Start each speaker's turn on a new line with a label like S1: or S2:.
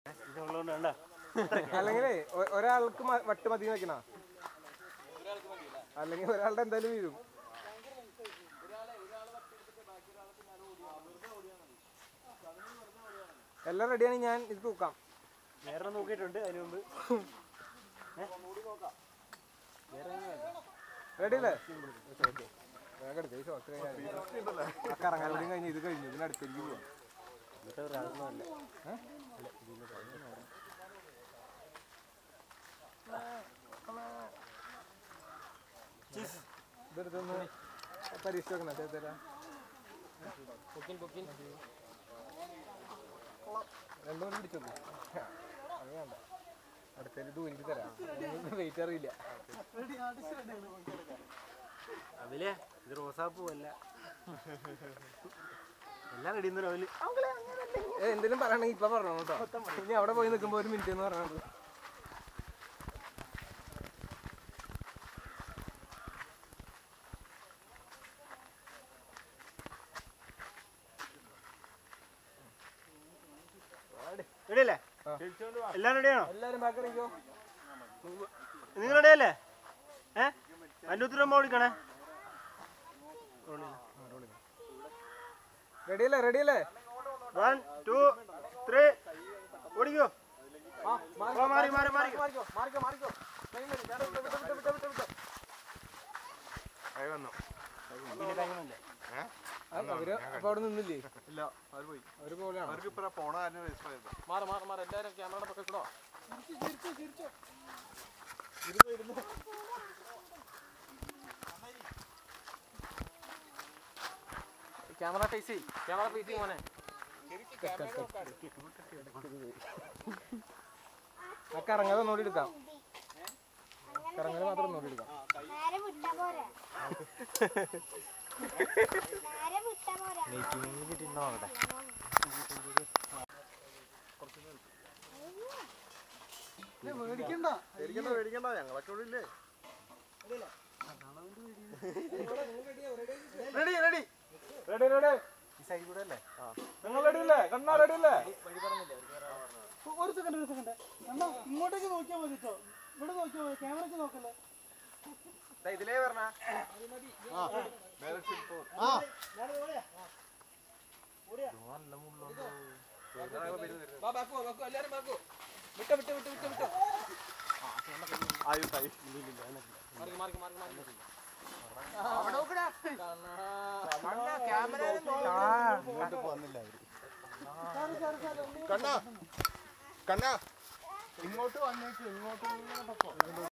S1: ഇതുള്ളതുകൊണ്ട് വേണ്ട
S2: അല്ലെങ്കിലേ ഒ- ഒരാൾക്ക് മ- വട്ട് മതി വെക്കണ അല്ലെങ്കിൽ ഒരാളുടെ എന്തായാലും വീഴും എല്ലാം റെഡിയാണെങ്കിൽ ഞാൻ ഇത് തൂക്കാം
S1: വേറെ നോക്കിയിട്ടുണ്ട് അതിന് മുമ്പ്
S2: റെഡി അല്ലേ വേഗം എടുക്ക്, ഈ shot കഴിഞ്ഞാ മതി. ആ കറങ്ങാൻ കഴിഞ്ഞ് ഇത് കഴിഞ്ഞു ഇതിന് അടുത്തേക്ക് പോവാം
S1: ഇന്നത്തെ ഒരാളൊന്നുമല്ല
S2: ഇതെടുത്തൊന്ന് പരീക്ഷിച്ച് നോക്കണം ചേച്ചേരാ രണ്ടും പിടിച്ചോളൂ അത് വേണ്ട അടുത്തേക്ക് ദൂരിക്ക് തരാം വെയിറ്റ് അറിയില്ല
S1: അതിലേ ഇത് റോസാപ്പൂ അല്ല എല്ലാം റെഡിയുന്ന അവല്
S2: ഏ, എന്തെങ്കിലും പറയണെങ്കിൽ ഇപ്പൊ പറഞ്ഞോ കേട്ടോ ഇനി അവിടെ പോയി നിൽക്കുമ്പോ ഒരു മിനിറ്റ് എന്ന് പറഞ്ഞത്
S1: റെഡിയല്ലേ
S2: ആ.
S1: എല്ലാം റെഡിയാണോ
S2: എല്ലാരും ബാക്കി ഇറങ്ങിക്കോ
S1: നിങ്ങൾ റെഡിയല്ലേ ഏ അഞ്ഞൂറ്റി രൂപ ഓടിക്കണേ
S2: റെഡി അല്ലേ റെഡി അല്ലേ
S1: വൺ ടു ത്രീ ഓടിക്കോ
S2: ആ,
S1: ഓ, മാറി മാറി മാറി
S2: മാറിക്കോ മാറിക്കോ മാറിക്കോ ടൈം വരും. വേറെ വിട്ടോ, വിട്ടോ, വിട്ടോ, വിട്ടോ, വിട്ടോ.
S1: പിന്നെ ടൈമല്ലേ
S2: ആ, അവര് അപ്പൊ അവിടെ നിന്നില്ലേ
S3: ഇല്ല അവർ പോയി
S2: അവര് പോലെയാണ്
S3: അവർക്ക് ഇപ്പൊ പോണ കാര്യം രജിസ്റ്റർ ചെയ്തത്
S2: മാറി മാറി മാറി എല്ലാരും ക്യാമറയുടെ പക്കത്തിലോ ക്യാമറ ഫേസ് ക്യാമറ ഫേസ് മോനെ ആ കറങ്ങാതെ ഒന്നുകൂടി എടുക്കാം കറങ്ങാതെ മാത്രം ഒന്നുകൂടി എടുക്കാം
S4: നേരെ വിട്ടാ പോരാ നേരെ വിട്ടാ പോരാ
S3: പേടിക്കണ്ട പേടിക്കണ്ട ഞങ്ങളൊക്കെ ഇവിടെ ഇല്ലേ
S2: റെഡി റെഡി റെഡി റെഡി
S1: ഈ സൈഡ് കൂടെ അല്ലേ
S2: നിങ്ങൾ റെഡി അല്ലേ കണ്ണാ റെഡി അല്ലേ
S5: ഒരു സെക്കൻഡ് ഒരു സെക്കൻഡ് എന്നാ ഇങ്ങോട്ടേക്ക് നോക്കിയാൽ മതി കേട്ടോ ഇവിടെ നോക്കിയാൽ മതി ക്യാമറയ്ക്ക് നോക്കല്ലേ
S2: ഇതിലേ പറഞ്ഞ എല്ലാരും ബാക്കോ വിട്ടോ വിട്ടോ വിട്ടോ വിട്ടോ വിട്ടോ
S3: ആയുട്ടായി
S2: മാറി മാറി മാറി മാറി
S3: കണ്ണ കണ്ണ ഇങ്ങോട്ട് വന്നേക്ക് ഇങ്ങോട്ട്